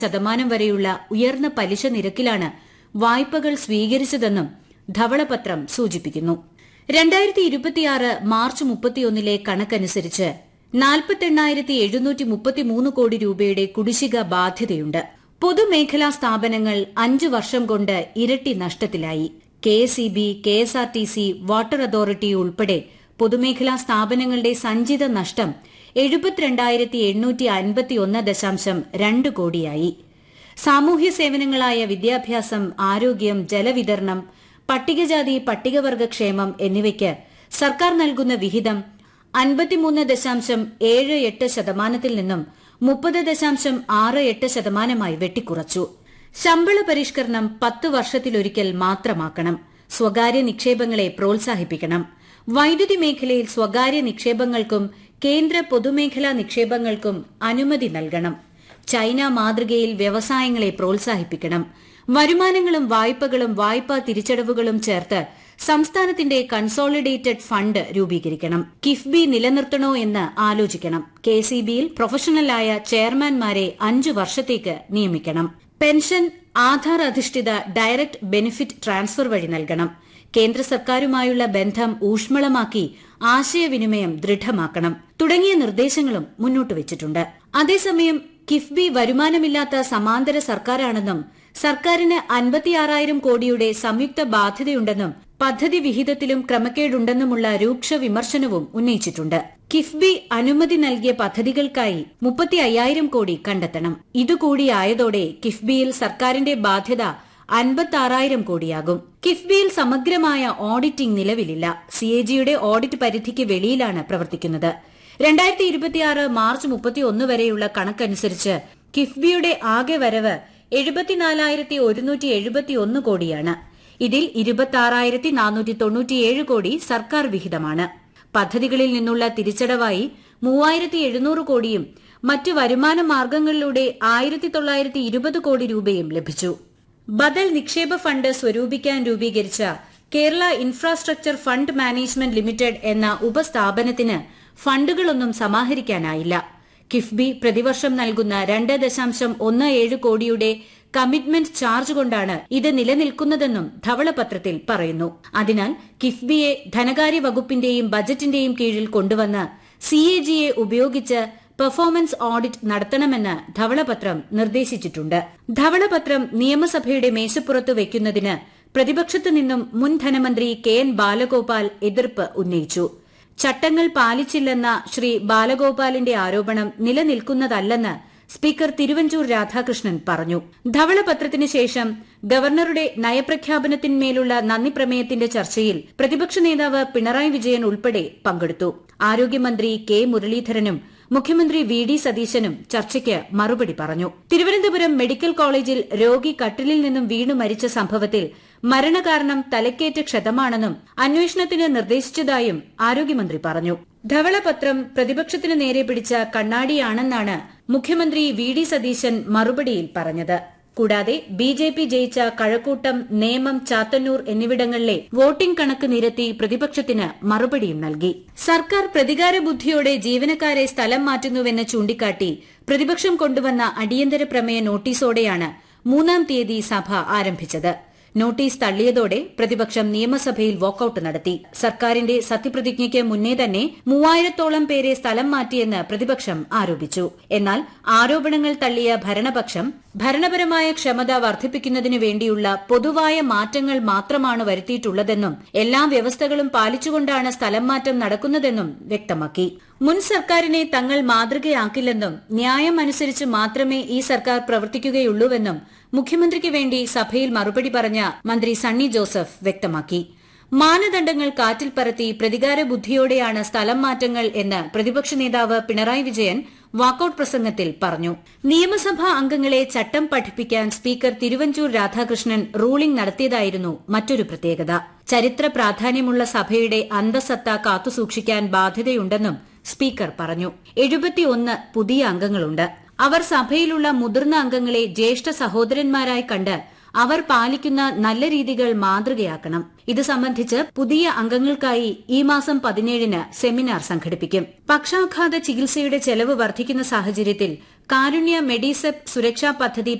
ശതമാനം വരെയുള്ള ഉയർന്ന പലിശ നിരക്കിലാണ് വായ്പകൾ സ്വീകരിച്ചതെന്നും ധവളപത്രം സൂചിപ്പിക്കുന്നു രണ്ടായിരത്തി ഇരുപത്തിയാറ് മാർച്ച് മുപ്പത്തിയൊന്നിലെ കണക്കനുസരിച്ച് നാൽപ്പത്തെണ്ണായിരത്തി എഴുന്നൂറ്റി മുപ്പത്തിമൂന്ന് കോടി രൂപയുടെ കുടിശ്ശിക ബാധ്യതയുണ്ട് പൊതുമേഖലാ സ്ഥാപനങ്ങൾ അഞ്ചു വർഷം കൊണ്ട് ഇരട്ടി നഷ്ടത്തിലായി K S E B K S R T C water authority ഉൾപ്പെടെ പൊതുമേഖലാ സ്ഥാപനങ്ങളുടെ സഞ്ചിത നഷ്ടം എഴുപത്തിരണ്ടായിരത്തി എണ്ണൂറ്റി അൻപത്തിയൊന്ന് ദശാംശം രണ്ട് കോടിയായി സാമൂഹ്യ സേവനങ്ങളായ വിദ്യാഭ്യാസം ആരോഗ്യം ജലവിതരണം പട്ടികജാതി പട്ടികവർഗ ക്ഷേമം എന്നിവയ്ക്ക് സർക്കാർ നൽകുന്ന വിഹിതം അൻപത്തിമൂന്ന് ദശാംശം ഏഴ് എട്ട് ശതമാനത്തിൽ നിന്നും മുപ്പത് ദശാംശം ആറ് എട്ട് ശതമാനമായി വെട്ടിക്കുറച്ചു ശമ്പള പരിഷ്കരണം പത്ത് വർഷത്തിലൊരിക്കൽ മാത്രമാക്കണം സ്വകാര്യ നിക്ഷേപങ്ങളെ പ്രോത്സാഹിപ്പിക്കണം വൈദ്യുതി മേഖലയിൽ സ്വകാര്യ നിക്ഷേപങ്ങൾക്കും കേന്ദ്ര പൊതുമേഖലാ നിക്ഷേപങ്ങൾക്കും അനുമതി നൽകണം ചൈന മാതൃകയിൽ വ്യവസായങ്ങളെ പ്രോത്സാഹിപ്പിക്കണം വരുമാനങ്ങളും വായ്പകളും വായ്പാ തിരിച്ചടവുകളും ചേർത്ത് സംസ്ഥാനത്തിന്റെ കൺസോളിഡേറ്റഡ് ഫണ്ട് രൂപീകരിക്കണം കിഫ്ബി നിലനിർത്തണോ എന്ന് ആലോചിക്കണം കെ സി ബിയിൽ പ്രൊഫഷണലായ ചെയർമാൻമാരെ അഞ്ചു വർഷത്തേക്ക് നിയമിക്കണം പെൻഷൻ ആധാർ അധിഷ്ഠിത ഡയറക്ട് ബെനിഫിറ്റ് ട്രാൻസ്ഫർ വഴി നൽകണം കേന്ദ്ര സർക്കാരുമായുള്ള ബന്ധം ഊഷ്മളമാക്കി ആശയവിനിമയം ദൃഢമാക്കണം തുടങ്ങിയ നിർദ്ദേശങ്ങളും മുന്നോട്ട് വച്ചിട്ടുണ്ട് അതേസമയം കിഫ്ബി വരുമാനമില്ലാത്ത സമാന്തര സർക്കാരാണെന്നും സർക്കാരിന് അൻപത്തിയാറായിരം കോടിയുടെ സംയുക്ത ബാധ്യതയുണ്ടെന്നും പദ്ധതി വിഹിതത്തിലും ക്രമക്കേടുണ്ടെന്നുമുള്ള രൂക്ഷ വിമർശനവും ഉന്നയിച്ചിട്ടുണ്ട് കിഫ്ബി അനുമതി നൽകിയ പദ്ധതികൾക്കായി മുപ്പത്തി അയ്യായിരം കോടി കണ്ടെത്തണം ഇതുകൂടിയായതോടെ കിഫ്ബിയിൽ സർക്കാരിന്റെ ബാധ്യത അൻപത്താറായിരം കോടിയാകും കിഫ്ബിയിൽ സമഗ്രമായ ഓഡിറ്റിംഗ് നിലവിലില്ല സിഎജിയുടെ ഓഡിറ്റ് പരിധിക്ക് വെളിയിലാണ് പ്രവർത്തിക്കുന്നത് രണ്ടായിരത്തി ഇരുപത്തിയാറ് മാർച്ച് മുപ്പത്തിയൊന്ന് വരെയുള്ള കണക്കനുസരിച്ച് കിഫ്ബിയുടെ ആകെ വരവ് എഴുപത്തിനാലായിരത്തി ഒരുന്നൂറ്റി എഴുപത്തിയൊന്ന് കോടിയാണ് ഇതിൽ ഇരുപത്തിയാറായിരത്തി നാനൂറ്റി തൊണ്ണൂറ്റിയേഴ് കോടി സർക്കാർ വിഹിതമാണ് പദ്ധതികളിൽ നിന്നുള്ള തിരിച്ചടവായി മൂവായിരത്തി എഴുന്നൂറ് കോടിയും മറ്റ് വരുമാന മാർഗങ്ങളിലൂടെ ആയിരത്തി തൊള്ളായിരത്തി ഇരുപത് കോടി രൂപയും ലഭിച്ചു ബദൽ നിക്ഷേപ ഫണ്ട് സ്വരൂപിക്കാൻ രൂപീകരിച്ച Kerala infrastructure fund management limited എന്ന ഉപസ്ഥാപനത്തിന് ഫണ്ടുകളൊന്നും സമാഹരിക്കാനായില്ല കിഫ്ബി പ്രതിവർഷം നൽകുന്ന രണ്ട് ദശാംശം ഒന്ന് ഏഴ് കോടിയുടെ കമ്മിറ്റ്മെന്റ് ചാർജ് കൊണ്ടാണ് ഇത് നിലനിൽക്കുന്നതെന്നും ധവളപത്രത്തിൽ പറയുന്നു അതിനാൽ കിഫ്ബിയെ ധനകാര്യ വകുപ്പിന്റെയും ബജറ്റിന്റെയും കീഴിൽ കൊണ്ടുവന്ന് സിഎജിയെ ഉപയോഗിച്ച് പെർഫോമൻസ് ഓഡിറ്റ് നടത്തണമെന്ന് ധവളപത്രം നിർദ്ദേശിച്ചിട്ടുണ്ട് ധവളപത്രം നിയമസഭയുടെ മേശപ്പുറത്ത് വയ്ക്കുന്നതിന് പ്രതിപക്ഷത്തു നിന്നും മുൻ ധനമന്ത്രി കെ എൻ ബാലഗോപാൽ എതിർപ്പ് ഉന്നയിച്ചു ചട്ടങ്ങൾ പാലിച്ചില്ലെന്ന ശ്രീ ബാലഗോപാലിന്റെ ആരോപണം നിലനിൽക്കുന്നതല്ലെന്ന് സ്പീക്കർ തിരുവഞ്ചൂർ രാധാകൃഷ്ണൻ പറഞ്ഞു ധവളപത്രത്തിന് ശേഷം ഗവർണറുടെ നയപ്രഖ്യാപനത്തിന്മേലുള്ള നന്ദി പ്രമേയത്തിന്റെ ചർച്ചയിൽ പ്രതിപക്ഷ നേതാവ് പിണറായി വിജയൻ ഉൾപ്പെടെ പങ്കെടുത്തു ആരോഗ്യമന്ത്രി കെ മുരളീധരനും മുഖ്യമന്ത്രി വി ഡി സതീശനും ചർച്ചയ്ക്ക് മറുപടി പറഞ്ഞു തിരുവനന്തപുരം മെഡിക്കൽ കോളേജിൽ രോഗി കട്ടിലിൽ നിന്നും വീണു മരിച്ച സംഭവത്തിൽ മരണകാരണം തലക്കേറ്റ ക്ഷതമാണെന്നും അന്വേഷണത്തിന് നിർദ്ദേശിച്ചതായും ആരോഗ്യമന്ത്രി പറഞ്ഞു ധവളപത്രം പ്രതിപക്ഷത്തിനു നേരെ പിടിച്ച കണ്ണാടിയാണെന്നാണ് മുഖ്യമന്ത്രി വി ഡി സതീശൻ മറുപടിയിൽ പറഞ്ഞത് കൂടാതെ ബി ജെ പി ജയിച്ച കഴക്കൂട്ടം നേമം ചാത്തന്നൂർ എന്നിവിടങ്ങളിലെ വോട്ടിംഗ് കണക്ക് നിരത്തി പ്രതിപക്ഷത്തിന് മറുപടിയും നൽകി സർക്കാർ പ്രതികാര ബുദ്ധിയോടെ ജീവനക്കാരെ സ്ഥലം മാറ്റുന്നുവെന്ന് ചൂണ്ടിക്കാട്ടി പ്രതിപക്ഷം കൊണ്ടുവന്ന അടിയന്തര പ്രമേയ നോട്ടീസോടെയാണ് മൂന്നാം തീയതി സഭ ആരംഭിച്ചത് നോട്ടീസ് തള്ളിയതോടെ പ്രതിപക്ഷം നിയമസഭയിൽ വാക്കൌട്ട് നടത്തി സർക്കാരിന്റെ സത്യപ്രതിജ്ഞയ്ക്ക് മുന്നേ തന്നെ മൂവായിരത്തോളം പേരെ സ്ഥലം മാറ്റിയെന്ന് പ്രതിപക്ഷം ആരോപിച്ചു എന്നാൽ ആരോപണങ്ങൾ തള്ളിയ ഭരണപക്ഷം ഭരണപരമായ ക്ഷമത വർദ്ധിപ്പിക്കുന്നതിനു വേണ്ടിയുള്ള പൊതുവായ മാറ്റങ്ങൾ മാത്രമാണ് വരുത്തിയിട്ടുള്ളതെന്നും എല്ലാ വ്യവസ്ഥകളും പാലിച്ചുകൊണ്ടാണ് സ്ഥലം മാറ്റം നടക്കുന്നതെന്നും വ്യക്തമാക്കി മുൻ സർക്കാരിനെ തങ്ങൾ മാതൃകയാക്കില്ലെന്നും ന്യായം അനുസരിച്ച് മാത്രമേ ഈ സർക്കാർ പ്രവർത്തിക്കുകയുള്ളൂവെന്നും മുഖ്യമന്ത്രിക്ക് വേണ്ടി സഭയിൽ മറുപടി പറഞ്ഞ മന്ത്രി സണ്ണി ജോസഫ് വ്യക്തമാക്കി മാനദണ്ഡങ്ങൾ കാറ്റിൽ പറത്തി പ്രതികാര ബുദ്ധിയോടെയാണ് സ്ഥലം മാറ്റങ്ങൾ എന്ന് പ്രതിപക്ഷ നേതാവ് പിണറായി വിജയൻ വാക്കൌട്ട് പ്രസംഗത്തിൽ പറഞ്ഞു നിയമസഭാ അംഗങ്ങളെ ചട്ടം പഠിപ്പിക്കാൻ സ്പീക്കർ തിരുവഞ്ചൂർ രാധാകൃഷ്ണൻ റൂളിംഗ് നടത്തിയതായിരുന്നു മറ്റൊരു പ്രത്യേകത ചരിത്ര പ്രാധാന്യമുള്ള സഭയുടെ അന്തസത്ത കാത്തുസൂക്ഷിക്കാൻ ബാധ്യതയുണ്ടെന്നും സ്പീക്കർ പറഞ്ഞു എഴുപത്തിയൊന്ന് പുതിയ അംഗങ്ങളുണ്ട് അവർ സഭയിലുള്ള മുതിർന്ന അംഗങ്ങളെ ജ്യേഷ്ഠ സഹോദരന്മാരായി കണ്ട് അവർ പാലിക്കുന്ന നല്ല രീതികൾ മാതൃകയാക്കണം ഇത് സംബന്ധിച്ച് പുതിയ അംഗങ്ങൾക്കായി ഈ മാസം പതിനേഴിന് സെമിനാർ സംഘടിപ്പിക്കും പക്ഷാഘാത ചികിത്സയുടെ ചെലവ് വർദ്ധിക്കുന്ന സാഹചര്യത്തിൽ കാരുണ്യ മെഡിസെപ് സുരക്ഷാ പദ്ധതി